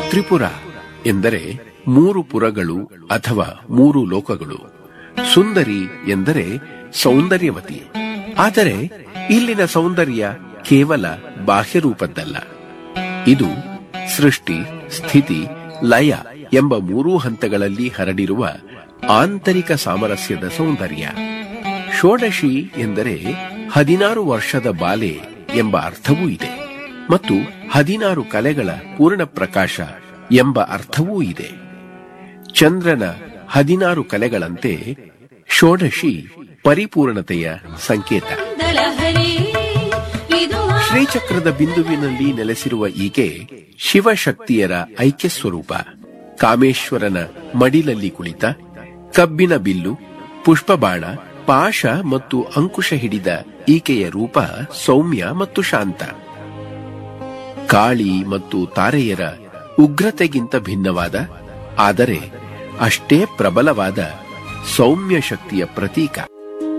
ತ್ರಿಪುರ ಎಂದರೆ ಮೂರು ಪುರಗಳು ಅಥವಾ ಮೂರು ಲೋಕಗಳು ಸುಂದರಿ ಎಂದರೆ ಸೌಂದರ್ಯವತಿ ಆದರೆ ಇಲ್ಲಿನ ಸೌಂದರ್ಯ ಕೇವಲ ಬಾಹ್ಯರೂಪದ್ದಲ್ಲ ಇದು ಸೃಷ್ಟಿ ಸ್ಥಿತಿ ಲಯ ಎಂಬ ಮೂರೂ ಹಂತಗಳಲ್ಲಿ ಹರಡಿರುವ ಆಂತರಿಕ ಸಾಮರಸ್ಯದ ಸೌಂದರ್ಯ ಷೋಡಶಿ ಎಂದರೆ ಹದಿನಾರು ವರ್ಷದ ಬಾಲೆ ಎಂಬ ಅರ್ಥವೂ ಇದೆ ಮತ್ತು ಹದಿನಾರು ಕಲೆಗಳ ಪೂರ್ಣ ಪ್ರಕಾಶ ಎಂಬ ಅರ್ಥವೂ ಇದೆ ಚಂದ್ರನ ಹದಿನಾರು ಕಲೆಗಳಂತೆ ಷೋಡಶಿ ಪರಿಪೂರ್ಣತೆಯ ಸಂಕೇತ ದಲಹರಿ ಇದು ಶ್ರೀಚಕ್ರದ ಬಿಂದುವಿನಲ್ಲಿ ನೆಲೆಸಿರುವ ಈಕೆ ಶಿವಶಕ್ತಿಯರ ಐಕ್ಯ ಸ್ವರೂಪ ಕಾಮೇಶ್ವರನ ಮಡಿಲಲ್ಲಿ ಕುಳಿತ ಕಬ್ಬಿನ ಬಿಲ್ಲು ಪುಷ್ಪಬಾಣ ಪಾಶ ಮತ್ತು ಅಂಕುಶ ಹಿಡಿದ ಈಕೆಯ ರೂಪ ಸೌಮ್ಯ ಮತ್ತು ಶಾಂತ ಕಾಳಿ ಮತ್ತು ತಾರೆಯರ ಉಗ್ರತೆಗಿಂತ ಭಿನ್ನವಾದ ಆದರೆ ಅಷ್ಟೇ ಪ್ರಬಲವಾದ ಸೌಮ್ಯ ಶಕ್ತಿಯ ಪ್ರತೀಕ